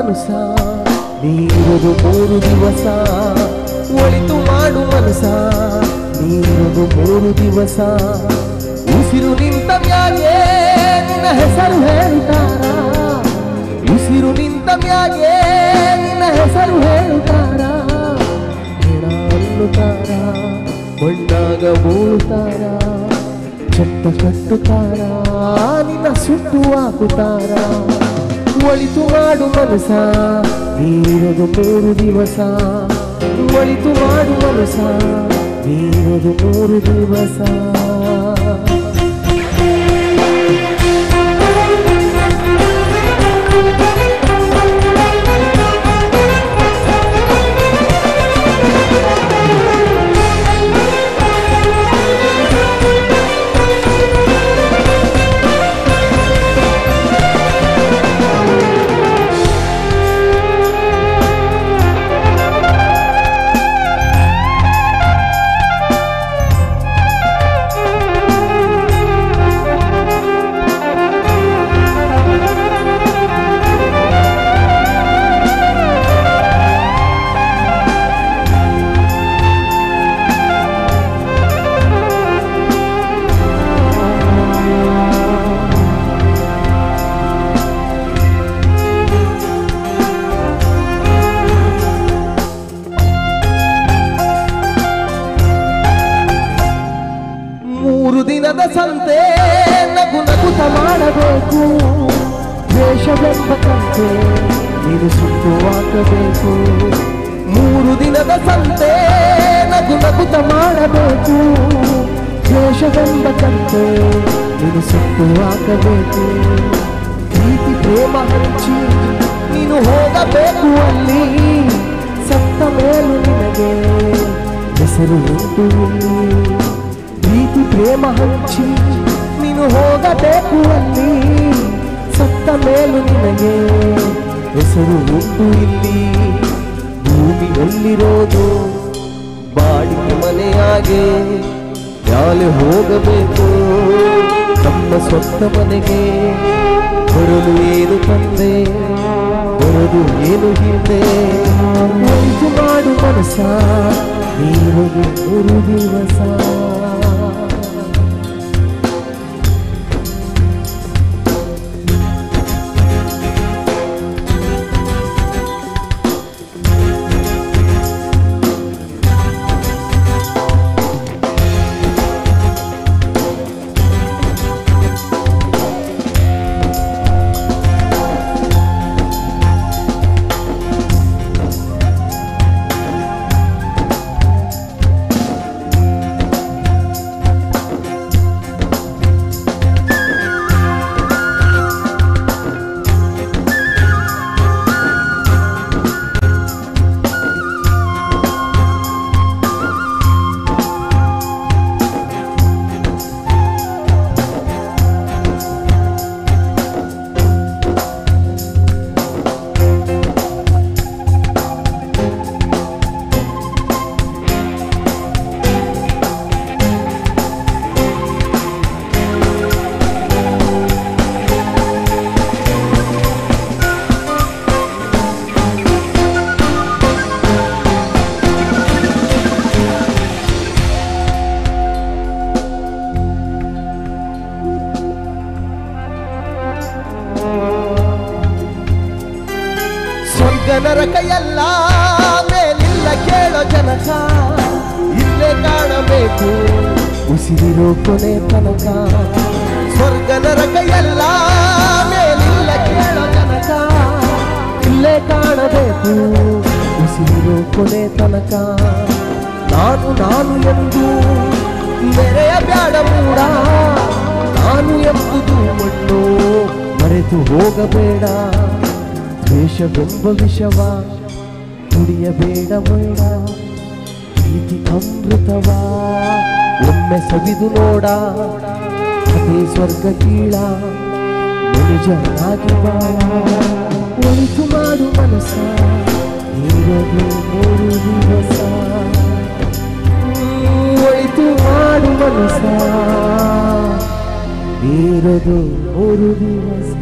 ಮನಸ ನೀರುದು ಮೂರು ದಿವಸ ಒಳಿತು ಮಾಡು ಮನಸ ನೀರುದು ಮೂರು ದಿವಸ ಉಸಿರು ನಿಂತ ಮ್ಯಾಗೆ ನಿನ್ನ ಹೆಸರು ಹೇಳ್ತಾರ ಉಸಿರು ನಿಂತ ಮ್ಯಾಗೆ ನಿನ್ನ ಹೆಸರು ಹೇಳ್ತಾರ ಹೆಣ ಅನ್ನುತ್ತಾರ ಮಣ್ಣಾಗ ಮೂಳುತ್ತಾರ ಚಟ್ಟ ಕಟ್ಟುತ್ತಾರ ನಿನ್ನ ಸುಟ್ಟು ಹಾಕುತ್ತಾರ ಒಳಿತು ಮಾಡು ಮನಸ ನೀರದು ಮೂರು ದಿವಸ ಒಳಿತು ಮಾಡು ಮನಸ ನೀರದು ಮೂರು ದಿವಸ ಮೂರು ದಿನದ ಸಂತೆ ನಗು ನಗುತ ಮಾಡಬೇಕು ದ್ವೇಷವೆಂಬ ಕಂತೆ ನೀನು ಸುಟ್ಟು ಹಾಕಬೇಕು ಮೂರು ದಿನದ ಸಂತೆ ನಗು ನಗುತ ಮಾಡಬೇಕು ದ್ವೇಷವೆಂಬ ಕಂತೆ ನೀನು ಸುಟ್ಟು ಹಾಕಬೇಕು ಪ್ರೀತಿ ಪ್ರೇಮ ಹಂಚಿ ನೀನು ಹೋಗಬೇಕು ಅಲ್ಲಿ ಸತ್ತ ಮೇಲೂ ನಿನಗೆ ಹೆಸರು ಉಂಟು ಇಲ್ಲಿ ಪ್ರೀತಿ ಪ್ರೇಮ ಹಂಚಿ ನೀನು ಹೋಗಬೇಕು ಅಲ್ಲಿ ಸತ್ತ ಮೇಲೂ ನಿನಗೆ ಹೆಸರು ಉಂಟು ಇಲ್ಲಿ ಭೂಮಿಯಲ್ಲಿರೋದು ಬಾಡಿಗೆ ಮನೆಯಾಗೆ ಯಾಲೆ ಹೋಗಬೇಕು ನಮ್ಮ ಸ್ವಂತ ಮನೆಗೆ ಬರಲು ಏನು ತಂದೆ ಬರಲು ಏನು ಹಿಂದೆ ಒಳಿತು ಮಾಡು ಮನಸ ನೀರಿಗೆ ಮೂರು ದಿವಸ ಸ್ವರ್ಗ ನರಕ ಎಲ್ಲ ಮೇಲಿಲ್ಲ ಕೇಳೋ ಜನಕ ಇಲ್ಲೇ ಕಾಣಬೇಕು ಉಸಿರಿರೋ ಕೊನೆ ತನಕ ಸ್ವರ್ಗ ನರಕ ಎಲ್ಲ ಮೇಲಿಲ್ಲ ಕೇಳೋ ಜನಕ ಇಲ್ಲೇ ಕಾಣಬೇಕು ಉಸಿರಿರೋ ಕೊನೆ ತನಕ ನಾನು ನಾನು ಎಂದು ನೆರೆಯ ಬ್ಯಾಡ ಮೂಡ ನಾನು ಎಂಬುದು ಮಣ್ಣು ಮರೆತು ಹೋಗಬೇಡ ದ್ವೇಷವೆಂಬ ವಿಷವ ಕುಡಿಯಬೇಡ ಬೇಡ ಪ್ರೀತಿ ಅಮೃತವ ಒಮ್ಮೆ ಸವಿದು ನೋಡ ಅದೇ ಸ್ವರ್ಗ ಕೀಳ ಮನುಜನಾಗಿ ಬಾಳ ಒಳಿತು ಮಾಡು ಮನಸ ಇರೋದು ಮೂರು ದಿವಸ ಹ್ಮ್, ಒಳಿತು ಮಾಡು ಮನಸ ಇರೋದು ಮೂರು ದಿವಸ